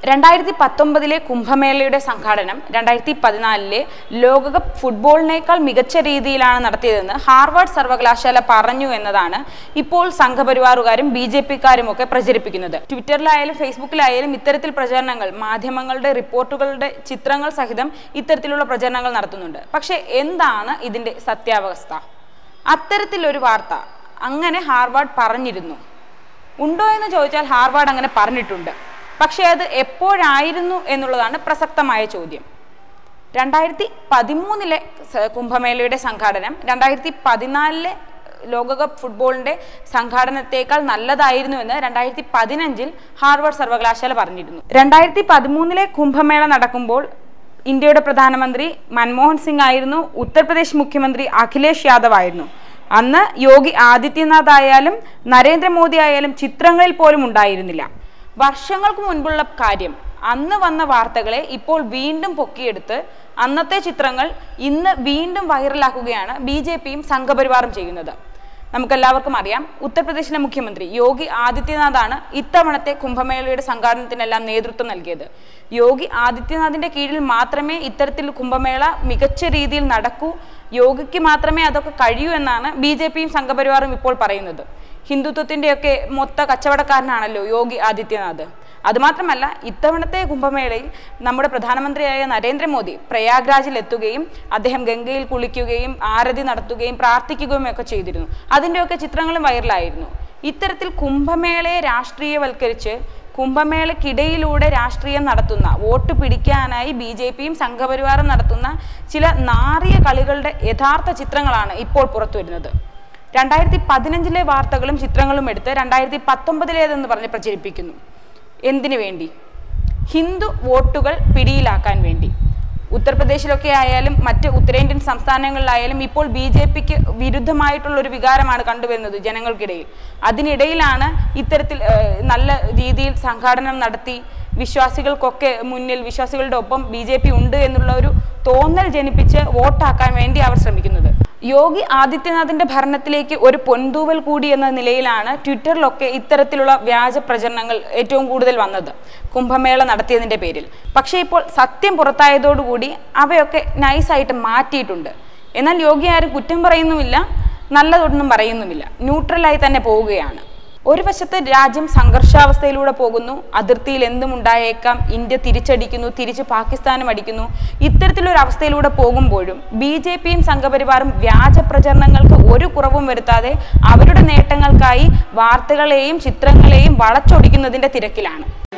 രണ്ടായിരത്തി പത്തൊമ്പതിലെ കുംഭമേളയുടെ സംഘാടനം രണ്ടായിരത്തി പതിനാലിലെ ലോകകപ്പ് ഫുട്ബോളിനേക്കാൾ മികച്ച രീതിയിലാണ് നടത്തിയതെന്ന് ഹാർവാർഡ് സർവകലാശാല പറഞ്ഞു എന്നതാണ് ഇപ്പോൾ സംഘപരിവാറുകാരും ബി ജെ പിക്കാരും ഒക്കെ പ്രചരിപ്പിക്കുന്നത് ട്വിറ്ററിലായാലും ഫേസ്ബുക്കിലായാലും ഇത്തരത്തിൽ പ്രചരണങ്ങൾ മാധ്യമങ്ങളുടെ റിപ്പോർട്ടുകളുടെ ചിത്രങ്ങൾ സഹിതം ഇത്തരത്തിലുള്ള പ്രചരണങ്ങൾ നടത്തുന്നുണ്ട് പക്ഷേ എന്താണ് ഇതിന്റെ സത്യാവസ്ഥ അത്തരത്തിലൊരു വാർത്ത അങ്ങനെ ഹാർവാർഡ് പറഞ്ഞിരുന്നു ഉണ്ടോ എന്ന് ചോദിച്ചാൽ ഹാർവാർഡ് അങ്ങനെ പറഞ്ഞിട്ടുണ്ട് പക്ഷേ അത് എപ്പോഴായിരുന്നു എന്നുള്ളതാണ് പ്രസക്തമായ ചോദ്യം രണ്ടായിരത്തി പതിമൂന്നിലെ സ- കുംഭമേളയുടെ സംഘാടനം രണ്ടായിരത്തി പതിനാലിലെ ലോകകപ്പ് ഫുട്ബോളിന്റെ സംഘാടനത്തേക്കാൾ നല്ലതായിരുന്നു എന്ന് രണ്ടായിരത്തി പതിനഞ്ചിൽ ഹാർവർഡ് സർവകലാശാല പറഞ്ഞിരുന്നു രണ്ടായിരത്തി പതിമൂന്നിലെ കുംഭമേള നടക്കുമ്പോൾ ഇന്ത്യയുടെ പ്രധാനമന്ത്രി മൻമോഹൻ സിംഗ് ആയിരുന്നു ഉത്തർപ്രദേശ് മുഖ്യമന്ത്രി അഖിലേഷ് യാദവ് ആയിരുന്നു അന്ന് യോഗി ആദിത്യനാഥ് ആയാലും നരേന്ദ്രമോദി ആയാലും ചിത്രങ്ങളിൽ പോലും ഉണ്ടായിരുന്നില്ല വർഷങ്ങൾക്ക് മുൻപുള്ള കാര്യം അന്ന് വന്ന വാർത്തകളെ ഇപ്പോൾ വീണ്ടും പൊക്കിയെടുത്ത് അന്നത്തെ ചിത്രങ്ങൾ ഇന്ന് വീണ്ടും വൈറലാക്കുകയാണ് ബി ജെ പിയും സംഘപരിവാറും ചെയ്യുന്നത് നമുക്കെല്ലാവർക്കും അറിയാം ഉത്തർപ്രദേശിലെ മുഖ്യമന്ത്രി യോഗി ആദിത്യനാഥാണ് ഇത്തവണത്തെ കുംഭമേളയുടെ സംഘാടനത്തിനെല്ലാം നേതൃത്വം നൽകിയത് യോഗി ആദിത്യനാഥിന്റെ കീഴിൽ മാത്രമേ ഇത്തരത്തിൽ കുംഭമേള മികച്ച രീതിയിൽ നടക്കൂ യോഗിക്ക് മാത്രമേ അതൊക്കെ കഴിയൂ എന്നാണ് ബി ജെ പിയും സംഘപരിവാറും ഇപ്പോൾ പറയുന്നത് ഹിന്ദുത്വത്തിന്റെയൊക്കെ മൊത്ത കച്ചവടക്കാരനാണല്ലോ യോഗി ആദിത്യനാഥ് അതുമാത്രമല്ല ഇത്തവണത്തെ കുംഭമേളയിൽ നമ്മുടെ പ്രധാനമന്ത്രിയായ നരേന്ദ്രമോദി പ്രയാഗ്രാജിൽ എത്തുകയും അദ്ദേഹം ഗംഗയിൽ കുളിക്കുകയും ആരതി നടത്തുകയും പ്രാർത്ഥിക്കുകയും ഒക്കെ ചെയ്തിരുന്നു അതിൻ്റെയൊക്കെ ചിത്രങ്ങളും വൈറലായിരുന്നു ഇത്തരത്തിൽ കുംഭമേളയെ രാഷ്ട്രീയവൽക്കരിച്ച് കുംഭമേളയ്ക്കിടയിലൂടെ രാഷ്ട്രീയം നടത്തുന്ന വോട്ട് പിടിക്കാനായി ബി ജെ പിയും സംഘപരിവാറും നടത്തുന്ന ചില നാറിയ കളികളുടെ യഥാർത്ഥ ചിത്രങ്ങളാണ് ഇപ്പോൾ പുറത്തു വരുന്നത് രണ്ടായിരത്തി പതിനഞ്ചിലെ വാർത്തകളും ചിത്രങ്ങളും എടുത്ത് രണ്ടായിരത്തി പത്തൊമ്പതിലേതെന്ന് പറഞ്ഞ് പ്രചരിപ്പിക്കുന്നു എന്തിനു വേണ്ടി ഹിന്ദു വോട്ടുകൾ പിടിയിലാക്കാൻ വേണ്ടി ഉത്തർപ്രദേശിലൊക്കെ ആയാലും മറ്റ് ഉത്തരേന്ത്യൻ സംസ്ഥാനങ്ങളിലായാലും ഇപ്പോൾ ബി ജെ പിക്ക് വിരുദ്ധമായിട്ടുള്ള ഒരു വികാരമാണ് കണ്ടുവരുന്നത് ജനങ്ങൾക്കിടയിൽ അതിനിടയിലാണ് ഇത്തരത്തിൽ ഏഹ്, നല്ല രീതിയിൽ സംഘാടനം നടത്തി വിശ്വാസികൾക്കൊക്കെ മുന്നിൽ വിശ്വാസികളുടെ ഒപ്പം ബി ജെ പി ഉണ്ട് എന്നുള്ള ഒരു തോന്നൽ ജനിപ്പിച്ച് വോട്ടാക്കാൻ വേണ്ടി അവർ ശ്രമിക്കുന്നത് യോഗി ആദിത്യനാഥിന്റെ ഭരണത്തിലേക്ക് ഒരു പൊൻതൂവൽ കൂടി എന്ന നിലയിലാണ് ട്വിറ്ററിലൊക്കെ ഇത്തരത്തിലുള്ള വ്യാജ പ്രചരണങ്ങൾ ഏറ്റവും കൂടുതൽ വന്നത് കുംഭമേള നടത്തിയതിന്റെ പേരിൽ പക്ഷേ ഇപ്പോൾ സത്യം പുറത്തായതോടുകൂടി അവയൊക്കെ നൈസായിട്ട് മാറ്റിയിട്ടുണ്ട് എന്നാൽ യോഗി ആരും കുറ്റം പറയുന്നുമില്ല നല്ലതൊന്നും പറയുന്നുമില്ല ന്യൂട്രലായി തന്നെ പോവുകയാണ് ഒരു വശത്ത് രാജ്യം സംഘർഷാവസ്ഥയിലൂടെ പോകുന്നു അതിർത്തിയിൽ എന്തും ഉണ്ടായേക്കാം ഇന്ത്യ തിരിച്ചടിക്കുന്നു തിരിച്ച് പാകിസ്ഥാനും അടിക്കുന്നു ഇത്തരത്തിലൊരു അവസ്ഥയിലൂടെ പോകുമ്പോഴും ബി ജെ പിയും സംഘപരിവാറും വ്യാജ പ്രചരണങ്ങൾക്ക് ഒരു കുറവും വരുത്താതെ അവരുടെ നേട്ടങ്ങൾക്കായി വാർത്തകളെയും ചിത്രങ്ങളെയും വളച്ചൊടിക്കുന്നതിന്റെ തിരക്കിലാണ്